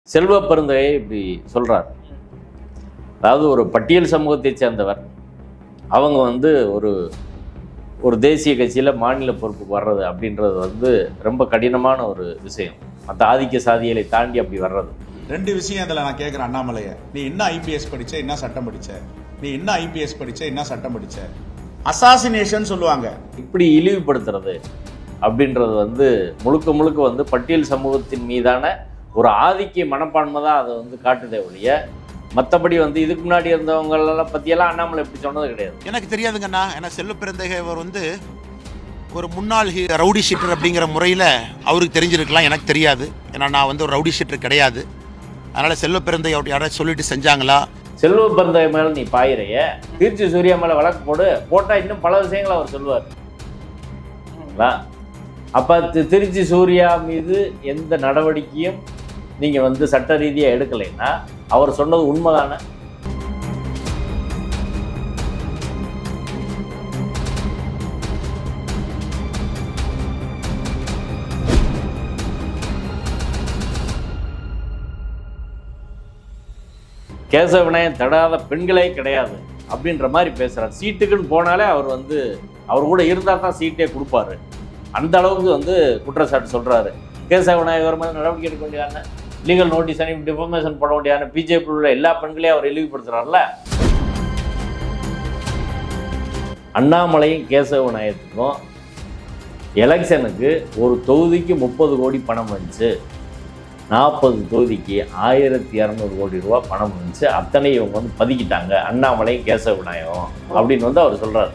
செல்வ பெருந்தகை இப்படி சொல்றார் அதாவது ஒரு பட்டியல் சமூகத்தைச் சேர்ந்தவர் அவங்க வந்து ஒரு ஒரு தேசிய கட்சியில் மாநில பொறுப்புக்கு வர்றது அப்படின்றது வந்து ரொம்ப கடினமான ஒரு விஷயம் மற்ற ஆதிக்க சாதிகளை தாண்டி அப்படி வர்றது ரெண்டு விஷயம் அதில் நான் கேட்குறேன் அண்ணாமலைய நீ என்ன ஐபிஎஸ் படிச்ச என்ன சட்டம் படிச்ச நீ என்ன ஐபிஎஸ் படிச்ச என்ன சட்டம் படிச்ச அசாசினேஷன் சொல்லுவாங்க இப்படி இழிவுபடுத்துறது அப்படின்றது வந்து முழுக்க முழுக்க வந்து பட்டியல் சமூகத்தின் மீதான ஒரு ஆதிக்க மனப்பான்மை தான் அதை வந்து காட்டுதே ஒழிய மற்றபடி வந்து இதுக்கு முன்னாடி இருந்தவங்களெல்லாம் பற்றியெல்லாம் அண்ணாமலை இப்படி சொன்னது கிடையாது எனக்கு தெரியாதுங்கண்ணா ஏன்னா செல்வ பிறந்தகவர் வந்து ஒரு முன்னாள் ஹீ- ரவுடி ஷீட்டர் அப்படிங்கிற முறையில் அவருக்கு தெரிஞ்சிருக்கலாம் எனக்கு தெரியாது ஏன்னா நான் வந்து ஒரு ரவுடி ஷீட்டர் கிடையாது அதனால் செல்வ பிறந்தை அவர் யாராவது சொல்லிட்டு செஞ்சாங்களா செல்வ பிறந்தகை மேலே நீ பாயிறைய திருச்சி சூர்யா மேலே வழக்கு போடு போட்டால் இன்னும் பல விஷயங்களை அவர் சொல்லுவார் அப்போ திருச்சி சூர்யா மீது எந்த நடவடிக்கையும் நீங்கள் வந்து சட்ட ரீதியாக எடுக்கலைன்னா அவர் சொன்னது உண்மைதானே கேசவ விநாயகம் தடாத பெண்களே கிடையாது அப்படின்ற மாதிரி பேசுறாரு சீட்டுக்குன்னு போனாலே அவர் வந்து அவர் கூட இருந்தால் தான் சீட்டே கொடுப்பாரு அந்த அளவுக்கு வந்து குற்றச்சாட்டு சொல்றாரு கேசவ விநாயகர் மேலே நடவடிக்கை எடுக்க வேண்டியதானே லீகல் நோட்டீஸ் அனுப்பி டிஃபர்மேஷன் போட வேண்டியதான பிஜேபி உள்ள எல்லா பெண்களையும் அவர் இழிவுபடுத்துறாருல அண்ணாமலையும் கேசவ விநாயகத்துக்கும் எலெக்ஷனுக்கு ஒரு தொகுதிக்கு முப்பது கோடி பணம் வந்துச்சு நாற்பது தொகுதிக்கு ஆயிரத்தி இரநூறு கோடி ரூபா பணம் வந்துச்சு அத்தனை இவங்க வந்து பதுக்கிட்டாங்க அண்ணாமலை கேசவ விநாயகம் அப்படின்னு வந்து அவர் சொல்றாரு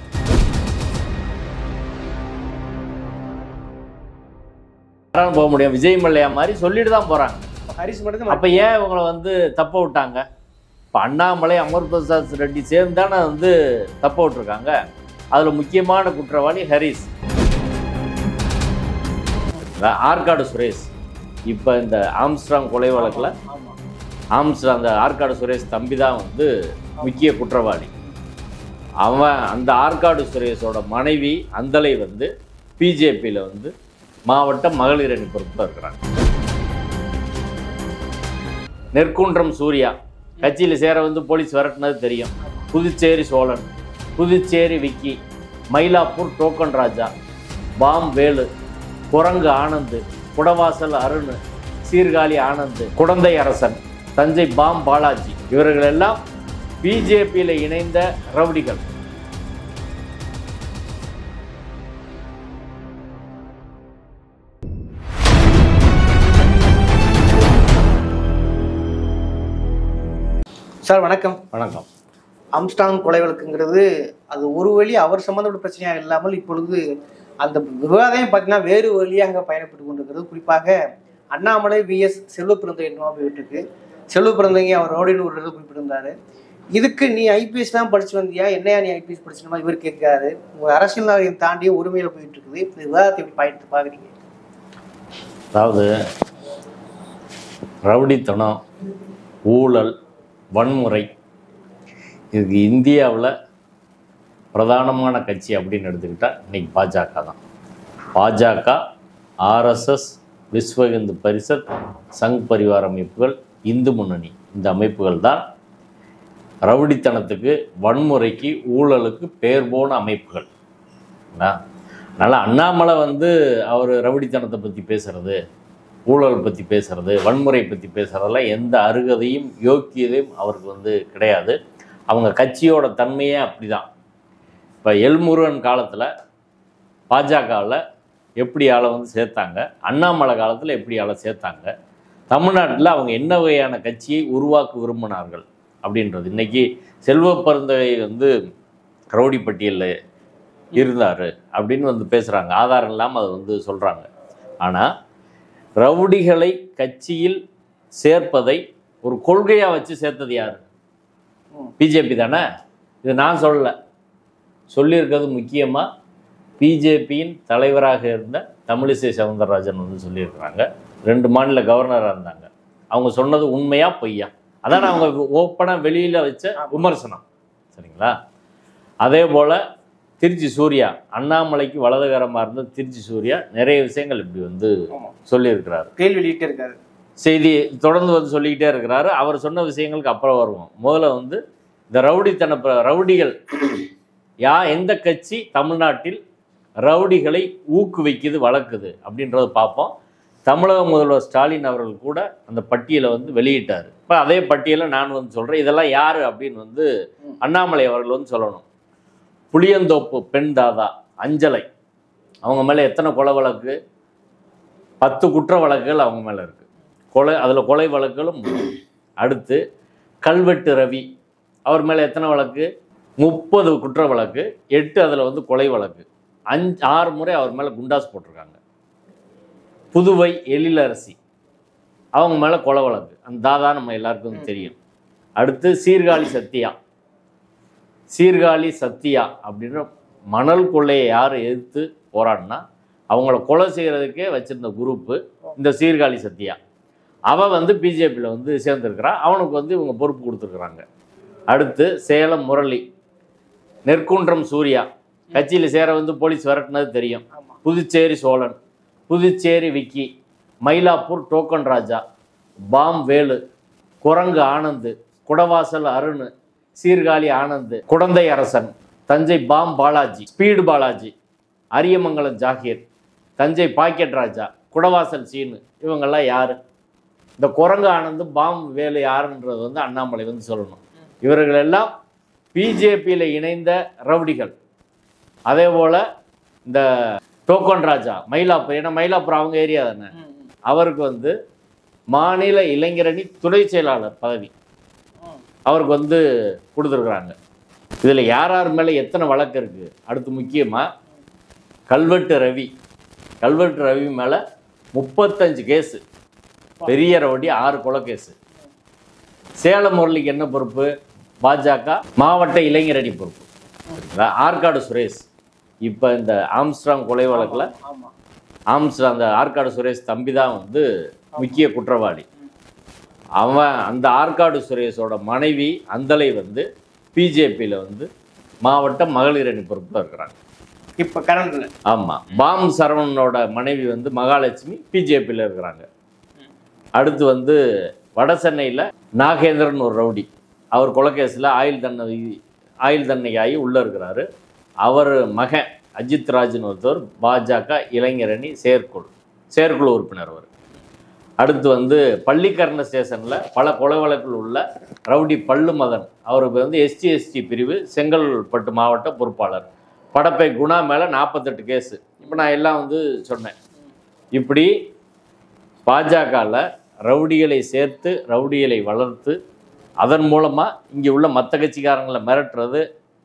யாராலும் போக முடியும் விஜய் மல்லையா மாதிரி சொல்லிட்டு தான் போறாங்க ஹரிஸ் மட்டும் அப்ப ஏன் இவங்களை வந்து தப்ப விட்டாங்க இப்போ அண்ணாமலை அமர் பிரசாத் ரெட்டி சேர்ந்து தானே வந்து தப்ப விட்டுருக்காங்க அதுல முக்கியமான குற்றவாளி ஹரிஸ் இந்த ஆற்காடு சுரேஷ் இப்போ இந்த ஆம்ஸ்ட்ராங் கொலை வழக்கில் ஆமா ஆம்ஸ்ட்ராங் அந்த ஆற்காடு சுரேஷ் தம்பி தான் வந்து முக்கிய குற்றவாளி அவன் அந்த ஆற்காடு சுரேஷோட மனைவி அந்தலை வந்து பிஜேபியில் வந்து மாவட்ட மகளிர் அணி பொறுப்பில் இருக்கிறாங்க நெற்குன்றம் சூர்யா கட்சியில் சேர வந்து போலீஸ் விரட்டினது தெரியும் புதுச்சேரி சோழன் புதுச்சேரி விக்கி மயிலாப்பூர் டோக்கன் ராஜா பாம் வேலு குரங்கு ஆனந்த் குடவாசல் அருண் சீர்காழி ஆனந்த் குடந்தை அரசன் தஞ்சை பாம் பாலாஜி இவர்கள் எல்லாம் பிஜேபியில் இணைந்த ரவுடிகள் சார் வணக்கம் வணக்கம் அம்ஸ்டாங் கொலை வழக்குங்கிறது அது ஒரு வழி அவர் சம்பந்தப்பட்ட பிரச்சனையாக இல்லாமல் இப்பொழுது அந்த விவாதம் பார்த்தீங்கன்னா வேறு வழியாக பயணப்பட்டு கொண்டிருக்கிறது குறிப்பாக அண்ணாமலை விஎஸ் செல்வ பிறந்தகை என்னவா போயிட்டு இருக்கு செல்வ பிறந்தகை அவர் ரோடின்னு ஒரு இடத்துல குறிப்பிட்டிருந்தாரு இதுக்கு நீ ஐபிஎஸ் தான் படிச்சு வந்தியா என்னையா நீ ஐபிஎஸ் படிச்சுமா இவர் கேட்காரு உங்க அரசியல் நாளையும் தாண்டி உரிமையில போயிட்டு இருக்குது இந்த விவாதத்தை எப்படி பயணித்து பாக்குறீங்க அதாவது ரவுடித்தனம் ஊழல் வன்முறை இதுக்கு இந்தியாவில் பிரதானமான கட்சி அப்படின்னு எடுத்துக்கிட்டால் இன்னைக்கு பாஜக தான் பாஜக ஆர்எஸ்எஸ் விஸ்வ இந்து பரிஷத் சங் பரிவார அமைப்புகள் இந்து முன்னணி இந்த அமைப்புகள் தான் ரவுடித்தனத்துக்கு வன்முறைக்கு ஊழலுக்கு பேர் போன அமைப்புகள் என்ன? அதனால் அண்ணாமலை வந்து அவர் ரவுடித்தனத்தை பற்றி பேசுறது ஊழல் பற்றி பேசுறது வன்முறை பற்றி பேசுறதெல்லாம் எந்த அருகதையும் யோக்கியதையும் அவருக்கு வந்து கிடையாது அவங்க கட்சியோட தன்மையே அப்படிதான் இப்போ எல்முருகன் காலத்தில் பாஜகவில் எப்படி ஆளை வந்து சேர்த்தாங்க அண்ணாமலை காலத்தில் எப்படி ஆளை சேர்த்தாங்க தமிழ்நாட்டில் அவங்க என்ன வகையான கட்சியை உருவாக்க விரும்பினார்கள் அப்படின்றது இன்னைக்கு செல்வ பருந்தகை வந்து ரவுடி பட்டியலில் இருந்தார் அப்படின்னு வந்து பேசுகிறாங்க ஆதாரம் இல்லாமல் அதை வந்து சொல்கிறாங்க ஆனால் ரவுடிகளை கட்சியில் சேர்ப்பதை ஒரு கொள்கையாக வச்சு சேர்த்தது யார் பிஜேபி தானே இது நான் சொல்லலை சொல்லியிருக்கிறது முக்கியமாக பிஜேபியின் தலைவராக இருந்த தமிழிசை சவுந்தரராஜன் வந்து சொல்லியிருக்கிறாங்க ரெண்டு மாநில கவர்னராக இருந்தாங்க அவங்க சொன்னது உண்மையா பொய்யா அதான் அவங்க ஓப்பனாக வெளியில் வச்ச விமர்சனம் சரிங்களா அதே போல் திருச்சி சூர்யா அண்ணாமலைக்கு வலதுகரமாக இருந்த திருச்சி சூர்யா நிறைய விஷயங்கள் இப்படி வந்து ஆமா. சொல்லியிருக்கிறாரு கேள்வி வெளியிட்டே இருக்காரு செய்தி தொடர்ந்து வந்து சொல்லிக்கிட்டே இருக்கிறாரு அவர் சொன்ன விஷயங்களுக்கு அப்புறம் வருவோம் முதல்ல வந்து இந்த ரவுடித்தன ப- ரவுடிகள் யா எந்த கட்சி தமிழ்நாட்டில் ரவுடிகளை ஊக்குவிக்குது வளர்க்குது அப்படின்றத பார்ப்போம் தமிழக முதல்வர் ஸ்டாலின் அவர்கள் கூட அந்த பட்டியலை வந்து வெளியிட்டார் இப்போ அதே பட்டியலை நான் வந்து சொல்கிறேன் இதெல்லாம் யார் அப்படின்னு வந்து அண்ணாமலை அவர்கள் வந்து சொல்லணும் புளியந்தோப்பு பெண் தாதா அஞ்சலை அவங்க மேலே எத்தனை கொலை வழக்கு பத்து குற்ற வழக்குகள் அவங்க மேலே இருக்குது கொலை அதில் கொலை வழக்குகளும் மூணு. அடுத்து கல்வெட்டு ரவி அவர் மேலே எத்தனை வழக்கு முப்பது குற்ற வழக்கு எட்டு அதில் வந்து கொலை வழக்கு அஞ்சு ஆறு முறை அவர் மேலே குண்டாஸ் போட்டிருக்காங்க புதுவை எழிலரசி அவங்க மேலே கொலை வழக்கு அந்த தாதா நம்ம எல்லாருக்கும் வந்து தெரியும் அடுத்து சீர்காழி சத்யா சீர்காழி சத்யா அப்படின்ற மணல் கொள்ளையை யார் எதிர்த்து போராடினா அவங்கள கொலை செய்கிறதுக்கே வச்சிருந்த குரூப்பு இந்த சீர்காழி சத்யா அவன் வந்து பிஜேபியில் வந்து சேர்ந்துருக்கிறான் அவனுக்கு வந்து இவங்க பொறுப்பு கொடுத்துருக்குறாங்க அடுத்து சேலம் முரளி நெற்குன்றம் சூர்யா கட்சியில் சேர வந்து போலீஸ் விரட்டினது தெரியும் ஆமா புதுச்சேரி சோழன் புதுச்சேரி விக்கி மயிலாப்பூர் டோக்கன் ராஜா பாம் வேலு குரங்கு Anand Kudavasal Arun Sirkazhi Anand Kudanthai Arasan Thanjai bomb Balaji speed Balaji Ariyamangalam Zakir Thanjai pocket Raja Kudavasal Seenu இவங்கெல்லாம் யாரு இந்த குரங்கு ஆனந்து பாம் வேலு யாருன்றது வந்து அண்ணாமலை வந்து சொல்லணும் இவர்கள் எல்லாம் பிஜேபியில் இணைந்த ரவுடிகள் அதே போல் இந்த டோக்கன் ராஜா மயிலாப்பூர் ஏன்னா மயிலாப்பூர் அவங்க ஏரியா தானே ம், ம், அவருக்கு வந்து மாநில இளைஞரணி துணை செயலாளர் பதவி ம். அவருக்கு வந்து கொடுத்துருக்குறாங்க இதில் யார் யார் மேலே எத்தனை வழக்கு இருக்குது அடுத்து முக்கியமாக கல்வெட்டு ரவி கல்வெட்டு ரவி மேலே முப்பத்தஞ்சு கேஸு பெரிய ரவுடி ஆறு கொலை கேஸு சேலம் முரளிக்கு என்ன பொறுப்பு பாஜக மாவட்ட இளைஞரணி பொறுப்பு சரிங்களா ஆற்காடு சுரேஷ் இப்போ இந்த ஆம்ஸ்ட்ராங் கொலை வழக்கில் ஆமா ஆம்ஸ்ட்ராங் அந்த ஆற்காடு சுரேஷ் தம்பி தான் வந்து முக்கிய குற்றவாளி அவன் அந்த ஆற்காடு சுரேஷோட மனைவி அந்தலை வந்து பிஜேபியில் வந்து மாவட்ட மகளிர் அணி பொறுப்பில் இருக்கிறாங்க இப்ப கரண்ட்ல ஆமாம் பாம் சரவணனோட மனைவி வந்து மகாலட்சுமி பிஜேபியில் இருக்கிறாங்க அடுத்து வந்து வட சென்னையில் நாகேந்திரன் ஒரு ரவுடி அவர் கொலைகேஸில் ஆயுள் தண்டனை ஆயுள் தண்டனை ஆகி உள்ளே இருக்கிறாரு அவர் மகன் அஜித் ராஜ்னு ஒருத்தர் பாஜக இளைஞரணி செயற்குழு செயற்குழு உறுப்பினர் அவர் அடுத்து வந்து பள்ளிக்கரண ஸ்டேஷனில் பல கொலை வழக்கில் உள்ள ரவுடி பள்ளு மதன் அவருக்கு வந்து எஸ்டி எஸ்டி பிரிவு செங்கல்பட்டு மாவட்ட பொறுப்பாளர் படப்பை குணா மேலே நாற்பத்தெட்டு கேஸு இப்போ நான் எல்லாம் வந்து சொன்னேன் இப்படி பாஜகவில் ரவுடிகளை சேர்த்து ரவுடிகளை வளர்த்து அதன் மூலமாக இங்கே உள்ள மற்ற கட்சிக்காரங்களை மிரட்டுறது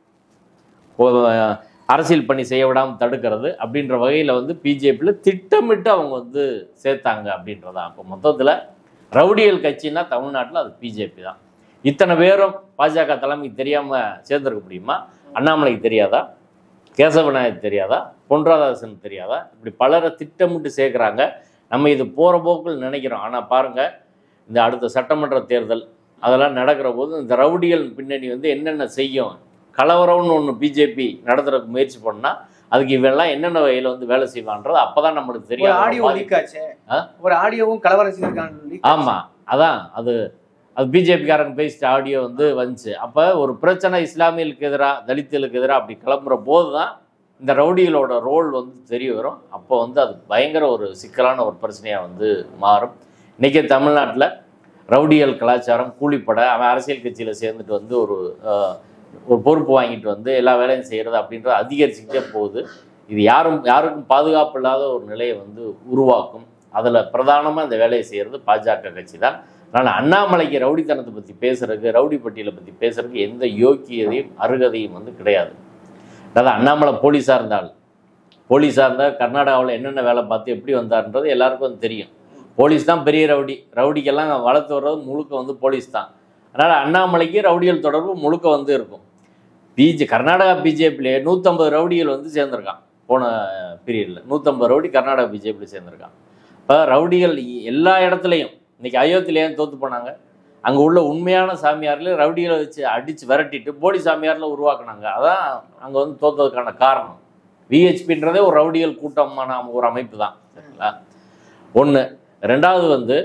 ஒ- அரசியல் பணி செய்ய விடாமல் தடுக்கிறது அப்படின்ற வகையில் வந்து பிஜேபியில் திட்டமிட்டு அவங்க வந்து சேர்த்தாங்க அப்படின்றதா அப்போ மொத்தத்தில் ரவுடியல் கட்சின்னா தமிழ்நாட்டில் அது பிஜேபி தான் இத்தனை பேரும் பாஜக தலைமைக்கு தெரியாமல் சேர்ந்துருக்க முடியுமா அண்ணாமலைக்கு தெரியாதா கேசவநாயக் தெரியாதா பொன் ராதாகிருஷ்ணன் தெரியாதா இப்படி பலரை திட்டமிட்டு சேர்க்குறாங்க நம்ம இது போகிற போக்கில் நினைக்கிறோம் ஆனால் பாருங்கள் இந்த அடுத்த சட்டமன்ற தேர்தல் அதெல்லாம் நடக்கிற போது இந்த ரவுடிகள் பின்னணி வந்து என்னென்ன செய்யும் கலவரம்னு ஒன்று பிஜேபி நடத்துறதுக்கு முயற்சி பண்ணால் அதுக்கு இவெல்லாம் என்னென்ன வகையில் வந்து வேலை செய்வான்றது அப்போ தான் நம்மளுக்கு ஒரு தெரியும் ஆடியோ அதோட லீக் ஆச்சு ஆ? ஒரு ஆடியோவும் கலவரம் செய்திருக்காங்க leak ஆச்சு. ஆமாம் அதான் அது அது பிஜேபிக்காரங்க பேசிட்ட ஆடியோ வந்து வந்துச்சு அப்போ ஒரு பிரச்சனை இஸ்லாமியர்களுக்கு எதிராக தலித்துகளுக்கு எதிராக அப்படி கிளம்புற போது தான் இந்த ரவுடிகளோட ரோல் வந்து தெரிய வரும் அப்போ வந்து அது பயங்கர ஒரு சிக்கலான ஒரு பிரச்சனையாக வந்து மாறும் இன்றைக்கி தமிழ்நாட்டில் ரவுடிகள் கலாச்சாரம் கூலிப்பட அவன் அரசியல் கட்சியில் சேர்ந்துட்டு வந்து ஒரு அஹ், ஒரு பொறுப்பு வாங்கிட்டு வந்து எல்லா வேலையும் செய்கிறது அப்படின்றது அதிகரிச்சுக்கிட்டே போகுது இது யாரும் யாருக்கும் பாதுகாப்பு இல்லாத ஒரு நிலையை வந்து உருவாக்கும் அதில் பிரதானமாக இந்த வேலையை செய்கிறது பாஜக கட்சி தான் அதனால் அண்ணாமலைக்கு ரவுடித்தனத்தை பற்றி பேசுறதுக்கு ரவுடி பட்டியலை பற்றி பேசுறதுக்கு எந்த யோக்கியதையும் அருகதையும் வந்து கிடையாது அதாவது அண்ணாமலை போலீஸாக இருந்தால் போலீஸாக இருந்தால் கர்நாடகாவில் என்னென்ன வேலை பார்த்து எப்படி வந்தார்ன்றது எல்லாருக்கும் வந்து தெரியும் போலீஸ் தான் பெரிய ரவுடி ரவுடிக்கெல்லாம் வளர்த்து வர்றது முழுக்க வந்து போலீஸ் தான் அதனால் அண்ணாமலைக்கு ரவுடிகள் தொடர்பு முழுக்க வந்து இருக்கும் பிஜே கர்நாடகா பிஜேபியிலே நூற்றம்பது ரவுடிகள் வந்து சேர்ந்துருக்கான் போன பீரியடில் நூற்றம்பது ரவுடி கர்நாடகா பிஜேபியில் சேர்ந்துருக்கான் இப்போ ரவுடிகள் எல்லா இடத்துலையும் இன்னைக்கு அயோத்தியில் ஏன் தோற்று போனாங்க அங்கே உள்ள உண்மையான சாமியார்ல ரவுடிகளை வச்சு அடித்து விரட்டிட்டு போலி சாமியாரில் உருவாக்குனாங்க அதான் அங்கே வந்து தோத்ததுக்கான காரணம் விஹெச்பின்றதே ஒரு ரவுடிகள் கூட்டமான ஒரு அமைப்பு தான் சரிங்களா ஒன்று ரெண்டாவது வந்து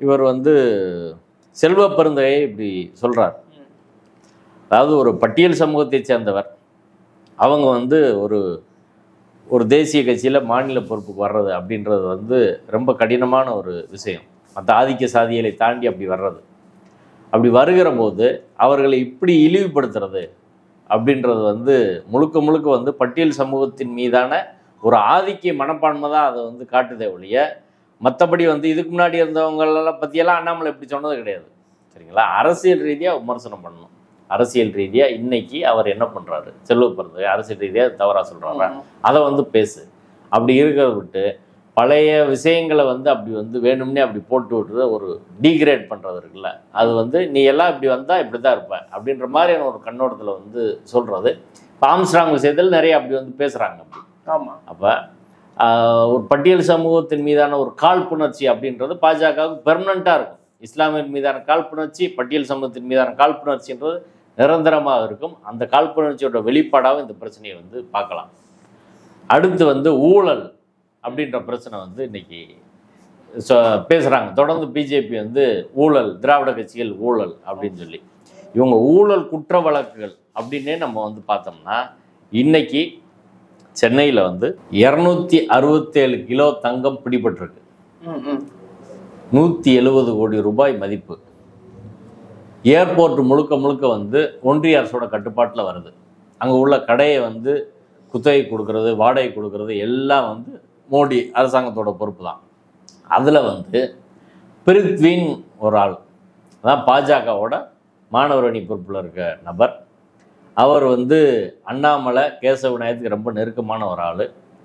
இவர் வந்து செல்வ பெருந்தகையை இப்படி சொல்றார் அதாவது ஒரு பட்டியல் சமூகத்தைச் சேர்ந்தவர் அவங்க வந்து ஒரு ஒரு தேசிய கட்சியில் மாநில பொறுப்புக்கு வர்றது அப்படின்றது வந்து ரொம்ப கடினமான ஒரு விஷயம் மற்ற ஆதிக்க சாதிகளை தாண்டி அப்படி வர்றது அப்படி வருகிற போது அவர்களை இப்படி இழிவுபடுத்துறது அப்படின்றது வந்து முழுக்க முழுக்க வந்து பட்டியல் சமூகத்தின் மீதான ஒரு ஆதிக்க மனப்பான்மை தான் அதை வந்து காட்டுதே ஒழிய மற்றபடி வந்து இதுக்கு முன்னாடி இருந்தவங்களெல்லாம் பற்றியெல்லாம் அண்ணாமலை இப்படி சொன்னது கிடையாது சரிங்களா அரசியல் ரீதியாக விமர்சனம் பண்ணணும் அரசியல் ரீதியாக இன்னைக்கு அவர் என்ன பண்ணுறாரு செல்வ பிறந்தகை அரசியல் ரீதியாக தவறாக சொல்கிறாரா அதை வந்து பேசு அப்படி இருக்கிறத விட்டு பழைய விஷயங்களை வந்து அப்படி வந்து வேணும்னே அப்படி போட்டு விட்டுறது ஒரு டீக்ரேட் பண்ணுறது இருக்குல்ல அது வந்து நீ எல்லாம் இப்படி வந்தால் இப்படி தான் இருப்ப அப்படின்ற மாதிரியான ஒரு கண்ணோட்டத்தில் வந்து சொல்கிறது ஆம்ஸ்ட்ராங் விஷயத்தில் நிறைய அப்படி வந்து பேசுகிறாங்க அப்படி ஆமா அப்போ ஒரு பட்டியல் சமூகத்தின் மீதான ஒரு காழ்ப்புணர்ச்சி அப்படின்றது பாஜகவுக்கு பெர்மனண்ட்டாக இருக்கும் இஸ்லாமியர் மீதான காழ்ப்புணர்ச்சி பட்டியல் சமூகத்தின் மீதான காழ்ப்புணர்ச்சின்றது நிரந்தரமாக இருக்கும் அந்த காழ்ப்புணர்ச்சியோட வெளிப்பாடாக இந்த பிரச்சனையை வந்து பார்க்கலாம் அடுத்து வந்து ஊழல் அப்படின்ற பிரச்சனை வந்து இன்னைக்கு சொ பேசுகிறாங்க தொடர்ந்து பிஜேபி வந்து ஊழல் திராவிட கட்சிகள் ஊழல் அப்படின்னு சொல்லி இவங்க ஊழல் குற்ற வழக்குகள் அப்படின்னே நம்ம வந்து பார்த்தோம்னா இன்னைக்கு சென்னையில் வந்து இரநூத்தி அறுபத்தேழு கிலோ தங்கம் பிடிபட்டிருக்கு ம், ம். நூற்றி எழுபது கோடி ரூபாய் மதிப்பு ஏர்போர்ட் முழுக்க முழுக்க வந்து ஒன்றிய அரசோட கட்டுப்பாட்டில் வருது அங்கே உள்ள கடையை வந்து குத்தகை கொடுக்கறது வாடகை கொடுக்கறது எல்லாம் வந்து மோடி அரசாங்கத்தோட பொறுப்பு தான் அதில் வந்து பிரித்வின் ஒரு ஆள் அதான் பாஜகவோட மாணவர் அணி பொறுப்பில் இருக்க நபர் அவர் வந்து அண்ணாமலை கேசவ விநாயகத்துக்கு ரொம்ப நெருக்கமான ஒரு ஆள்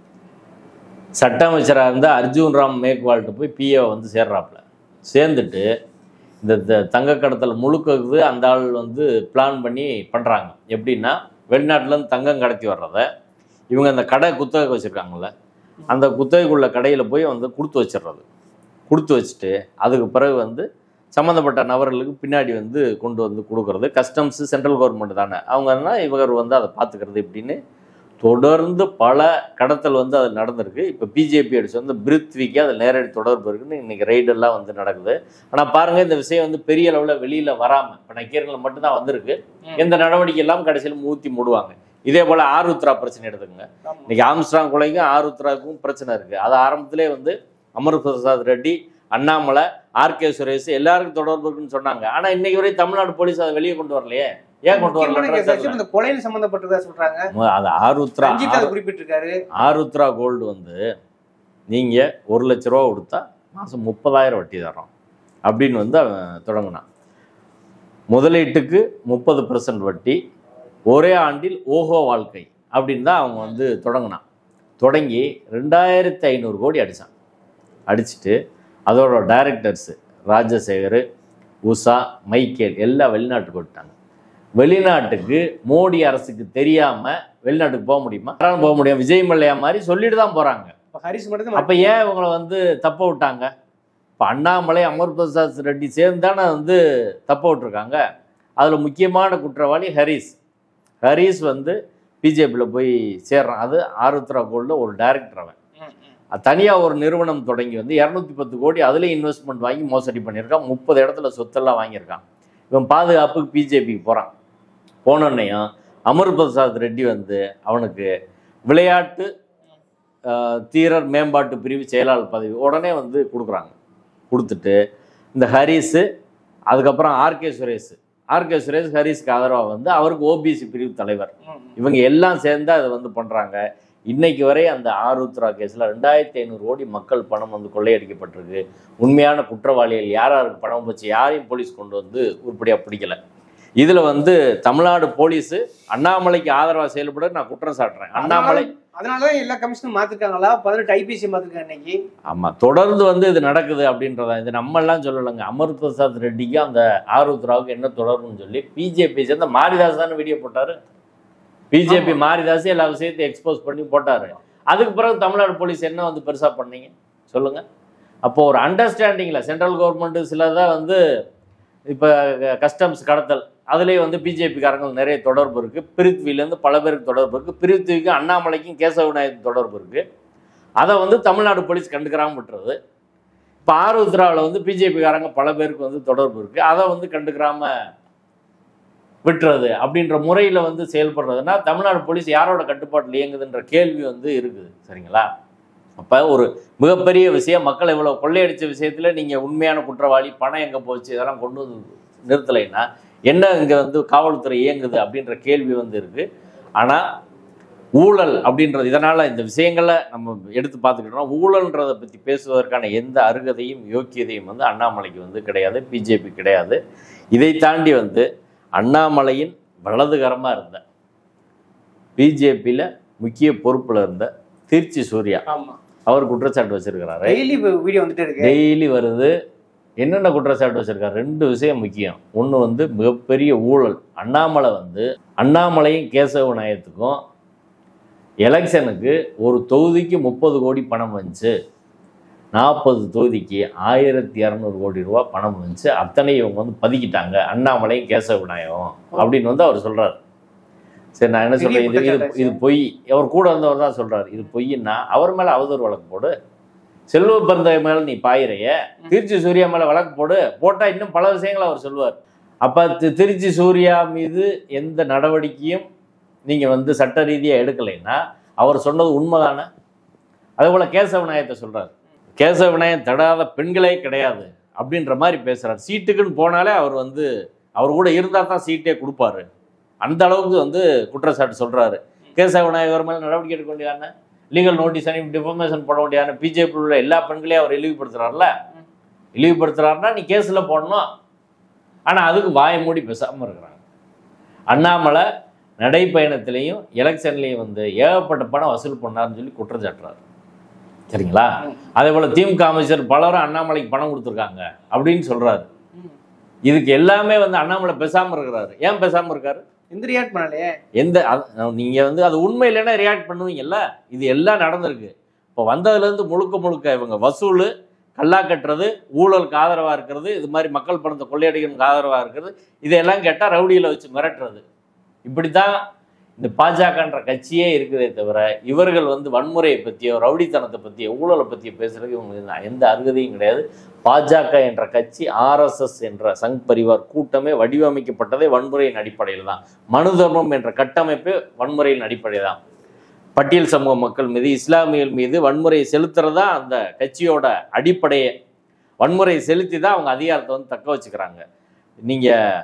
சட்ட அமைச்சராக இருந்த அர்ஜுன் ராம் மேக்வால்ட்டு போய் பிஏ வந்து சேர்றாப்புல சேர்ந்துட்டு இந்த த- தங்க கடத்தல் முழுக்கிறது அந்த ஆள் வந்து பிளான் பண்ணி பண்ணுறாங்க எப்படின்னா வெளிநாட்டிலேருந்து தங்கம் கடத்தி வர்றத இவங்க அந்த கடை குத்தகை வச்சுருக்காங்கல்ல அந்த குத்தகைக்குள்ள கடையில் போய் வந்து கொடுத்து வச்சிடுறது கொடுத்து வச்சுட்டு அதுக்கு பிறகு வந்து சம்மந்தப்பட்ட நபர்களுக்கு பின்னாடி வந்து கொண்டு வந்து கொடுக்கறது கஸ்டம்ஸு சென்ட்ரல் கவர்மெண்ட் தானே அவங்கன்னா இவர் வந்து அதை பார்த்துக்கிறது இப்படின்னு தொடர்ந்து பல கடத்தல் வந்து அது நடந்திருக்கு இப்போ பிஜேபி அடிச்சு வந்து பிரித்விக்கு அதில் நேரடி தொடர்பு இருக்குன்னு இன்னைக்கு ரெய்டெல்லாம் வந்து நடக்குது ஆனால் பாருங்க இந்த விஷயம் வந்து பெரிய அளவில் வெளியில் வராமல் இப்போ நக்கீரனில் மட்டும்தான் வந்திருக்கு எந்த நடவடிக்கை எல்லாம் கடைசியில் மூத்தி மூடுவாங்க இதே போல் ஆருத்ரா பிரச்சனை எடுத்துக்கோங்க ஆமா. இன்னைக்கு ஆம்ஸ்ட்ராங் கொலைக்கும் ஆருத்ராவுக்கும் பிரச்சனை இருக்குது அது ஆரம்பத்திலே வந்து அமர் பிரசாத் ரெட்டி அண்ணாமலை ஆர்கே சுரேஷ் எல்லாருக்கும் தொடர்பு இருக்குன்னு சொன்னாங்க ஆனால் இன்னைக்கு வரை தமிழ்நாடு போலீஸ் அதை வெளியே கொண்டு வரலையே ஏன் கொண்டு முக்கியமான case actually வரல இந்த கொலையில் சம்பந்தப்பட்டதா சொல்றாங்க அது ஆருத்ரா ரஞ்சித் அதை குறிப்பிட்டிருக்காரு ஆருத்ரா கோல்டு வந்து நீங்கள் ஒரு லட்ச ரூபா கொடுத்தா மாதம் முப்பதாயிரம் வட்டி தரோம் அப்படின்னு வந்து அவன் தொடங்கினான் முதலீட்டுக்கு முப்பது பர்சன்ட் வட்டி ஒரே ஆண்டில் ஓஹோ வாழ்க்கை அப்படின்னு தான் அவங்க வந்து தொடங்கினான் தொடங்கி ரெண்டாயிரத்தி ஐநூறு கோடி அடித்தான் அடிச்சுட்டு அதோட டைரக்டர்ஸு ராஜசேகர் உஷா மைக்கேல் எல்லாம் வெளிநாட்டுக்கு விட்டாங்க வெளிநாட்டுக்கு மோடி அரசுக்கு தெரியாமல் வெளிநாட்டுக்கு போக முடியுமா யாராலும் போக முடியும் விஜய் மல்லையா மாதிரி சொல்லிட்டு தான் போகிறாங்க இப்ப ஹரிஸ் மட்டும் அப்போ ஏன் இவங்களை வந்து தப்ப விட்டாங்க இப்போ அண்ணாமலை அமர் பிரசாத் ரெட்டி சேர்ந்து தானே வந்து தப்ப விட்டுருக்காங்க அதில் முக்கியமான குற்றவாளி ஹரிஸ் ஹரிஸ் வந்து பிஜேபியில் போய் சேர்றான் அது ஆருத்ரா கோல்டில் ஒரு டைரக்டர் அவன் தனியாக ஒரு நிறுவனம் தொடங்கி வந்து இரநூத்தி பத்து கோடி அதுலேயும் இன்வெஸ்ட்மெண்ட் வாங்கி மோசடி பண்ணியிருக்கான் முப்பது இடத்துல சொத்தெல்லாம் வாங்கியிருக்கான் இவன் பாதுகாப்புக்கு பிஜேபிக்கு போகிறான் போனோன்னையும் அமர் பிரசாத் ரெட்டி வந்து அவனுக்கு விளையாட்டு ஆஹ், தீரர் மேம்பாட்டு பிரிவு செயலாளர் பதவி உடனே வந்து கொடுக்குறாங்க கொடுத்துட்டு இந்த ஹரிஸு அதுக்கப்புறம் ஆர்கே சுரேஷ் ஆர்கே சுரேஷ் ஹரிஸ்க்கு ஆதரவாக வந்து அவருக்கு ஓபிசி பிரிவு தலைவர் இவங்க எல்லாம் சேர்ந்து அதை வந்து பண்ணுறாங்க இன்னைக்கு வரை அந்த ஆருத்ரா கேஸில் ரெண்டாயிரத்தி ஐநூறு கோடி மக்கள் பணம் வந்து கொள்ளையடிக்கப்பட்டிருக்கு உண்மையான குற்றவாளிகள் யார் யாருக்கு பணம் போச்சு யாரையும் போலீஸ் கொண்டு வந்து உருப்படியாக பிடிக்கல இதில் வந்து தமிழ்நாடு போலீஸு அண்ணாமலைக்கு ஆதரவாக செயல்பட நான் குற்றம் சாட்டுறேன் அண்ணாமலை அதனாலதான் எல்லா கமிஷனும் மாத்திருக்காங்களா பதினெட்டு ஐபிசி மாத்திருக்காங்க இன்னைக்கு ஆமாம் தொடர்ந்து வந்து இது நடக்குது அப்படின்றத இது நம்மெல்லாம் சொல்லலைங்க அமர் பிரசாத் ரெட்டிக்கு அந்த ஆருத்ராவுக்கு என்ன தொடர்புன்னு சொல்லி பிஜேபி சேர்ந்த மாரிதாஸ் தானே வீடியோ போட்டார் பிஜேபி மாரிதாஸ் எல்லா விஷயத்தையும் எக்ஸ்போஸ் பண்ணி போட்டார் அதுக்கு பிறகு தமிழ்நாடு போலீஸ் என்ன வந்து பெருசாக பண்ணீங்க சொல்லுங்க அப்போ ஒரு அண்டர்ஸ்டாண்டிங்கில் சென்ட்ரல் கவர்மெண்ட் சிலதான் வந்து இப்போ கஸ்டம்ஸ் கடத்தல் அதுலேயே வந்து பிஜேபிக்காரங்க நிறைய தொடர்பு இருக்குது பிரித்விலேருந்து பல பேருக்கு தொடர்பு இருக்குது பிரித்விக்கும் அண்ணாமலைக்கும் கேசவ விநாயகத்துக்கும் தொடர்பு இருக்குது அதை வந்து தமிழ்நாடு போலீஸ் கண்டுக்கிறாம விட்டுறது இப்போ ஆருத்ராவில் வந்து பிஜேபிக்காரங்க பல பேருக்கு வந்து தொடர்பு இருக்குது அதை வந்து கண்டுக்கிறாம விட்டுறது அப்படின்ற முறையில் வந்து செயல்படுறதுன்னா தமிழ்நாடு போலீஸ் யாரோட கட்டுப்பாட்டில் இயங்குதுன்ற கேள்வி வந்து இருக்குது சரிங்களா அப்போ ஒரு மிகப்பெரிய விஷயம் மக்கள் இவ்வளோ கொள்ளையடிச்ச விஷயத்தில் நீங்கள் உண்மையான குற்றவாளி பணம் எங்கே போச்சு இதெல்லாம் கொண்டு வந்து நிறுத்தலைன்னா என்ன இங்கே வந்து காவல்துறை இயங்குது அப்படின்ற கேள்வி வந்து இருக்குது ஆனால் ஊழல் அப்படின்றது இதனால் இந்த விஷயங்களை நம்ம எடுத்து பார்த்துக்கிட்டோம்னா ஊழல்ன்றதை பற்றி பேசுவதற்கான எந்த அருகதையும் யோக்கியதையும் வந்து அண்ணாமலைக்கு வந்து கிடையாது பிஜேபி கிடையாது இதை தாண்டி வந்து அண்ணாமலையின் வலதுகரமாக இருந்த பிஜேபியில் முக்கிய பொறுப்பில் இருந்த திருச்சி சூர்யா ஆமா அவர் குற்றச்சாட்டு வச்சிருக்கிறாரு டெய்லி வீடியோ வந்துட்டே இருக்கு டெய்லி வருது என்னென்ன குற்றச்சாட்டு வச்சிருக்காரு ரெண்டு விஷயம் முக்கியம் ஒன்று வந்து மிகப்பெரிய ஊழல் அண்ணாமலை வந்து அண்ணாமலையும் கேசவ நாயத்துக்கும் எலெக்ஷனுக்கு ஒரு தொகுதிக்கு முப்பது கோடி பணம் வந்துச்சு நாற்பது தொகுதிக்கு ஆயிரத்தி இரநூறு கோடி ரூபா பணம் வந்துச்சு அத்தனை இவங்க வந்து பதுக்கிட்டாங்க அண்ணாமலையும் கேசவ விநாயகம் அப்படின்னு வந்து அவர் சொல்றாரு சரி நான் என்ன சொல்றேன் இது இது இது பொய் அவர் கூட வந்தவர் தான் சொல்றாரு இது பொய்ன்னா அவர் மேல அவதூறு வழக்கு போடு செல்வ பிறந்த மேல நீ பாயிறைய திருச்சி சூர்யா மேல வழக்கு போடு போட்டா இன்னும் பல விஷயங்களை அவர் சொல்லுவார் அப்ப தி- திருச்சி சூர்யா மீது எந்த நடவடிக்கையும் நீங்க வந்து சட்ட ரீதியா எடுக்கலைன்னா அவர் சொன்னது உண்மைதானே அதே போல கேசவ விநாயகத்தை சொல்றாரு கேசவ விநாயகம் தடாத பெண்களே கிடையாது அப்படின்ற மாதிரி பேசுறாரு சீட்டுக்குன்னு போனாலே அவர் வந்து அவர் கூட இருந்தா தான் சீட்டே கொடுப்பாரு அந்த அளவுக்கு வந்து குற்றச்சாட்டு சொல்றாரு கேசவ விநாயகர் மேல நடவடிக்கை எடுக்க வேண்டியதானே லீகல் நோட்டீஸ் அனுப்பி டிஃபர்மேஷன் போட வேண்டியதானே பிஜேபி உள்ள எல்லா பெண்களையும் அவர் இழிவுபடுத்துறாருல இழிவுபடுத்துறாருன்னா நீ கேஸ்ல போடணும் ஆனா அதுக்கு வாயை மூடி பேசாம இருக்கிறாங்க அண்ணாமலை நடைப்பயணத்திலையும் எலெக்ஷன்லையும் வந்து ஏகப்பட்ட பணம் வசூல் பண்ணாருன்னு சொல்லி குற்றம் சாட்டுறாரு சரிங்களா அதே போல திமுக அமைச்சர் பலரும் அண்ணாமலைக்கு பணம் கொடுத்துருக்காங்க அப்படின்னு சொல்றாரு இதுக்கு எல்லாமே வந்து அண்ணாமலை பேசாம இருக்கிறாரு ஏன் பேசாம இருக்காரு எந்த ரியாக்ட் பண்ணலையே எந்த அது- நீங்க வந்து அது உண்மை இல்லைன்னா ரியாக்ட் பண்ணுவீங்கல்ல இது எல்லாம் நடந்திருக்கு இப்போ வந்ததுலேருந்து முழுக்க முழுக்க இவங்க வசூல் கல்லா கட்டுறது ஊழலுக்கு ஆதரவாக இருக்கிறது இது மாதிரி மக்கள் பணத்தை கொள்ளையடிக்கிறதுக்கு ஆதரவாக இருக்கிறது இதையெல்லாம் கேட்டால் ரவுடியில் வச்சு மிரட்டுறது இப்படி தான் இந்த பாஜகன்ற கட்சியே இருக்குதே தவிர இவர்கள் வந்து வன்முறையை பற்றியோ ரவுடித்தனத்தை பற்றியோ ஊழலை பற்றியோ பேசுறதுக்கு இவங்களுக்கு எந்த அருகதையும் கிடையாது பாஜக என்ற கட்சி ஆர்எஸ்எஸ் என்ற சங் பரிவார் கூட்டமே வடிவமைக்கப்பட்டதே வன்முறையின் அடிப்படையில் தான் மனு தர்மம் என்ற கட்டமைப்பு வன்முறையின் அடிப்படை தான் பட்டியல் சமூக மக்கள் மீது இஸ்லாமியர்கள் மீது வன்முறையை செலுத்துறதா அந்த கட்சியோட அடிப்படையே வன்முறையை செலுத்தி தான் அவங்க அதிகாரத்தை வந்து தக்க வச்சுக்கிறாங்க நீங்கள்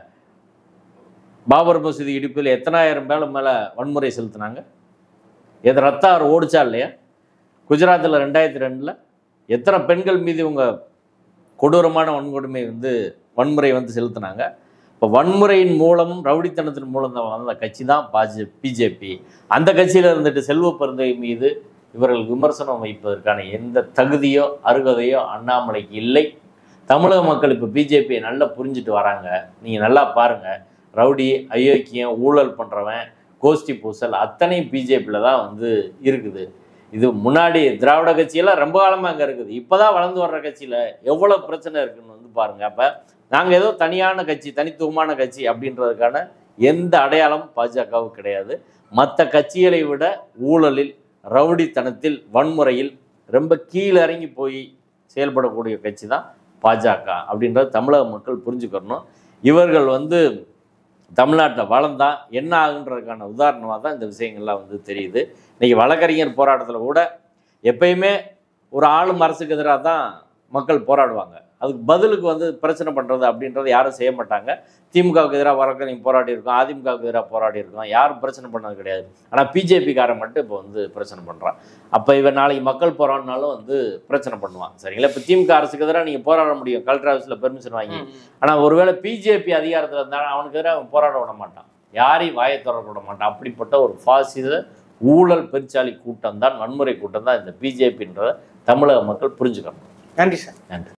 பாபர் மசூதி இடிப்பில் எத்தனாயிரம் பேர் மேலே வன்முறை செலுத்துனாங்க இது ரத்த ஆறு ஓடிச்சா இல்லையா குஜராத்தில் ரெண்டாயிரத்தி ரெண்டில் எத்தனை பெண்கள் மீது இவங்க கொடூரமான வன்கொடுமை வந்து வன்முறை வந்து செலுத்துனாங்க இப்போ வன்முறையின் மூலம் ரவுடித்தனத்தின் மூலம் தான் வந்த கட்சி தான் பாஜ பிஜேபி அந்த கட்சியில் இருந்துட்டு செல்வ பெருந்தை மீது இவர்கள் விமர்சனம் வைப்பதற்கான எந்த தகுதியோ அருகதையோ அண்ணாமலைக்கு இல்லை தமிழக மக்கள் இப்போ பிஜேபியை நல்லா புரிஞ்சுட்டு வராங்க நீங்கள் நல்லா பாருங்கள் ரவுடி அயோக்கியம் ஊழல் பண்ணுறவன் கோஷ்டி பூசல் அத்தனை பிஜேபியில் தான் வந்து இருக்குது இது முன்னாடி திராவிட கட்சியெல்லாம் ரொம்ப காலமாக அங்கே இருக்குது இப்போ தான் வளர்ந்து வர்ற கட்சியில் எவ்வளோ பிரச்சனை இருக்குன்னு வந்து பாருங்கள் அப்போ நாங்கள் ஏதோ தனியான கட்சி தனித்துவமான கட்சி அப்படின்றதுக்கான எந்த அடையாளமும் பாஜகவுக்கு கிடையாது மற்ற கட்சிகளை விட ஊழலில் ரவுடித்தனத்தில் வன்முறையில் ரொம்ப கீழிறங்கி போய் செயல்படக்கூடிய கட்சி தான் பாஜக அப்படின்றது தமிழக மக்கள் புரிஞ்சுக்கணும் இவர்கள் வந்து தமிழ்நாட்டில் வளர்ந்தா என்ன ஆகுன்றதுக்கான உதாரணமாக தான் இந்த விஷயங்கள்லாம் வந்து தெரியுது இன்னைக்கு வழக்கறிஞர் போராட்டத்தில் கூட எப்பயுமே ஒரு ஆளும் அரசுக்கு எதிராக தான் மக்கள் போராடுவாங்க அதுக்கு பதிலுக்கு வந்து பிரச்சனை பண்ணுறது அப்படின்றத யாரும் செய்ய மாட்டாங்க திமுகவுக்கு எதிராக வழக்கறிஞர் போராடி இருக்கோம் அதிமுகவுக்கு எதிராக போராடி இருக்கோம் யாரும் பிரச்சனை பண்ணது கிடையாது ஆனால் பிஜேபிக்காரன் மட்டும் இப்போ வந்து பிரச்சனை பண்ணுறான் அப்போ இவன் நாளைக்கு மக்கள் போராடினாலும் வந்து பிரச்சனை பண்ணுவான் சரிங்களா இப்போ திமுக அரசுக்கு எதிராக நீங்கள் போராட முடியும் கலெக்டர் ஆஃபீஸில் பெர்மிஷன் வாங்கி ஆனால் ஒருவேளை பிஜேபி அதிகாரத்தில் இருந்தாலும் அவனுக்கு எதிராக அவன் போராட விட மாட்டான் யாரையும் வாயை திறக்க விட மாட்டான் அப்படிப்பட்ட ஒரு பாசித ஊழல் பெருச்சாலி கூட்டம் தான் வன்முறை கூட்டம் தான் இந்த பிஜேபின்றத தமிழக மக்கள் புரிஞ்சுக்கணும் நன்றி சார் நன்றி